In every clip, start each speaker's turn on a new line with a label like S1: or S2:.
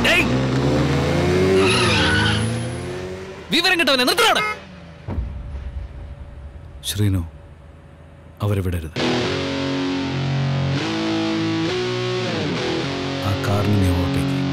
S1: ഡേയ്. വിവരം കിട്ടവനെ നിർത്തണോടെ
S2: ശ്രീനു അവരെ വിടരുത് ആ കാറിന് നീ ഓവർടേക്ക് ചെയ്യ്.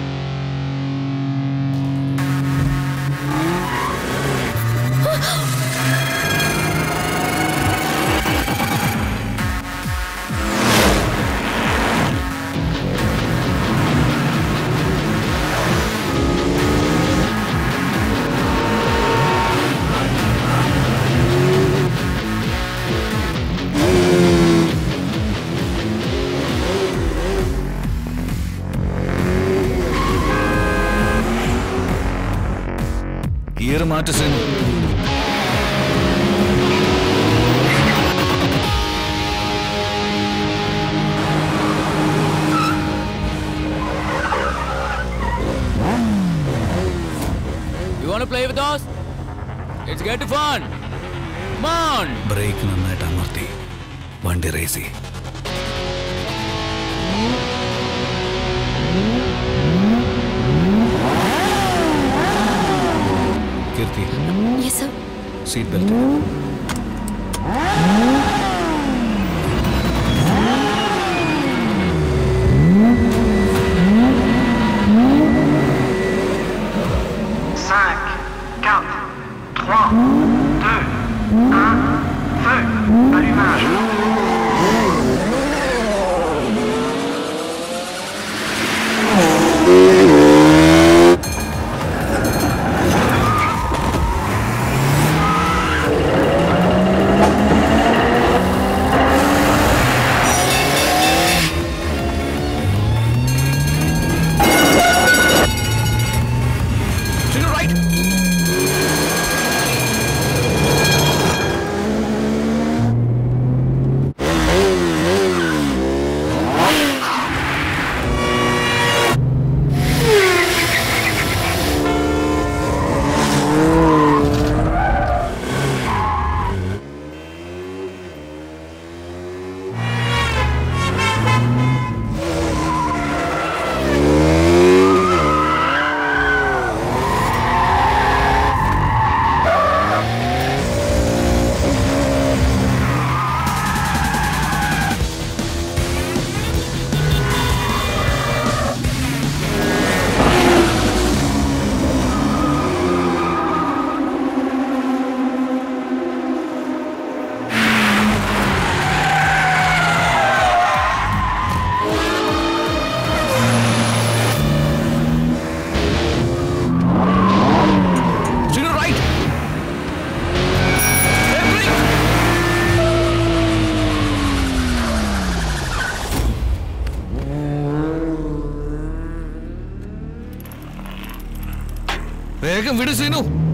S2: ഗിയർ മാറ്റ Sreenu
S1: You wanna play with us? It's get fun. Come on.
S2: Brake നന്നായിട്ട് അമർത്തി വണ്ടി റേസ് ചെയ്യ്. Keerthi
S3: yes sir
S2: seat belt
S4: Cinq, quatre, trois, deux, un, feu, allumage.
S1: Shinu, right. Shinu, right. Hey, brake. വേഗം വിട് സീനു